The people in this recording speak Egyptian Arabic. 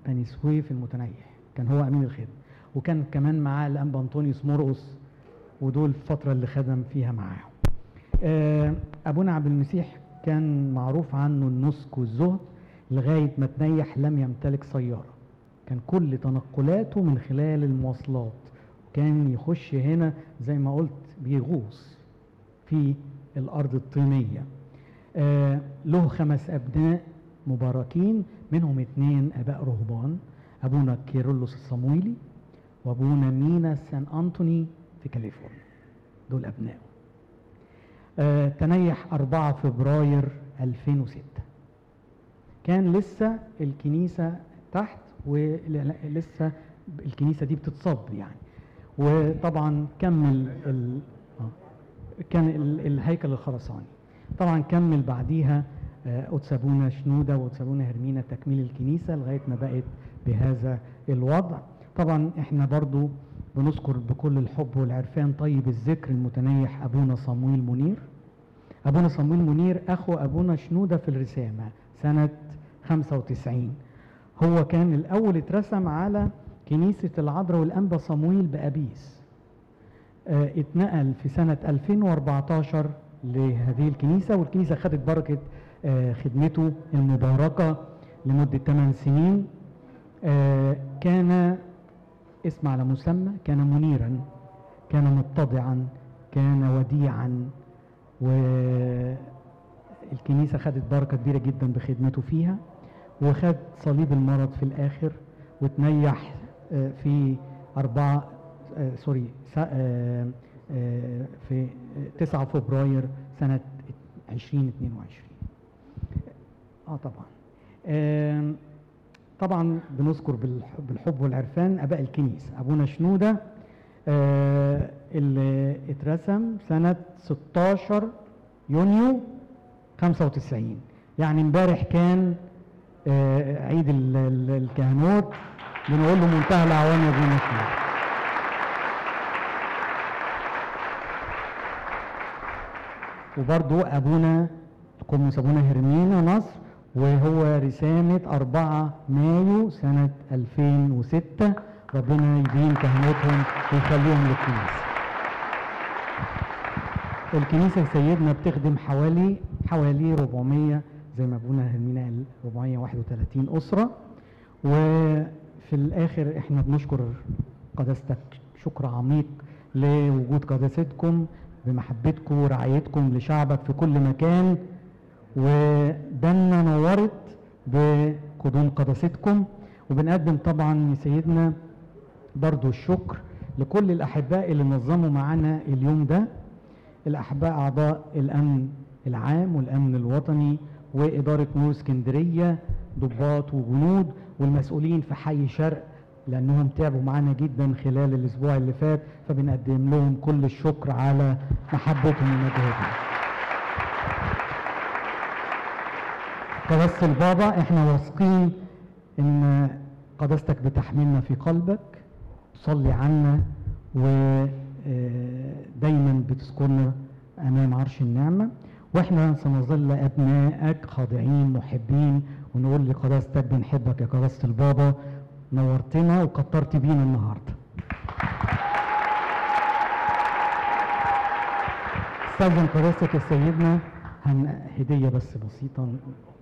بني سويف المتنيح كان هو امين الخدمه وكان كمان معاه الانبا انطونيوس مرقس ودول الفتره اللي خدم فيها معاهم آه، ابونا عبد المسيح كان معروف عنه النسك والزهد لغايه ما تنيح لم يمتلك سياره كان كل تنقلاته من خلال المواصلات كان يخش هنا زي ما قلت بيغوص في الارض الطينيه آه، له خمس ابناء مباركين منهم اثنين اباء رهبان ابونا كيرلس الصمويلي وابونا مينا سان انطوني في كاليفورنيا دول ابنائه آه، تنيح 4 فبراير 2006 كان لسه الكنيسة تحت ولسه الكنيسة دي بتتصب يعني وطبعا كمل ال... آه، كان ال- الهيكل الخرساني طبعا كمل بعديها آه، قدس ابونا شنوده وقدس ابونا هرمينا تكميل الكنيسه لغايه ما بقت بهذا الوضع طبعا احنا برضو بنذكر بكل الحب والعرفان طيب الذكر المتنيح ابونا صمويل منير ابونا صمويل منير اخو ابونا شنوده في الرسامه سنه 95 هو كان الاول اترسم على كنيسه العذراء والانبا صمويل بابيس آه، اتنقل في سنة 2014 لهذه الكنيسة والكنيسة خدت بركة آه، خدمته المباركة لمدة 8 سنين آه، كان اسم على مسمى كان منيرا كان متضعا كان وديعا والكنيسة خدت بركة كبيرة جدا بخدمته فيها وخد صليب المرض في الآخر وتنيح آه، في أربعة آه، سوري سا- آه، آه، في آه، 9 فبراير سنة 2022 اه طبعا آم، طبعا بنذكر بالح- بالحب والعرفان اباء الكنيسه ابونا شنوده آه، اللي اترسم سنه 16 يونيو 95 يعني امبارح كان آه، عيد ال- ال- الكهنوت بنقول له منتهى الاعوان يا ابونا شنوده وبرضو أبونا قمص أبونا هرمينا نصر وهو رسامة 4 مايو سنة 2006 ربنا يديم كهنتهم ويخليهم للكنيسة الكنيسة يا سيدنا بتخدم حوالي حوالي 400 زي ما ابونا هرمينا قال 431 أسرة وفي الآخر احنا بنشكر قداستك شكر عميق لوجود قداستكم بمحبتكم ورعايتكم لشعبك في كل مكان ودنا نورت بقدوم قداستكم وبنقدم طبعا يا سيدنا برضو الشكر لكل الأحباء اللي نظموا معانا اليوم ده الأحباء أعضاء الأمن العام والأمن الوطني وإدارة نور اسكندرية ضباط وجنود والمسؤولين في حي شرق لأنهم تعبوا معانا جدا خلال الأسبوع اللي فات فبنقدم لهم كل الشكر على محبتهم ومجهودهم قداسة البابا احنا واثقين ان قداستك بتحملنا في قلبك تصلي عنا ودايما بتذكرنا امام عرش النعمه واحنا سنظل ابنائك خاضعين محبين ونقول لقداستك بنحبك يا قداسه البابا نورتنا وكترت بينا النهارده استاذن قداستك يا سيدنا هن هديه بس بسيطه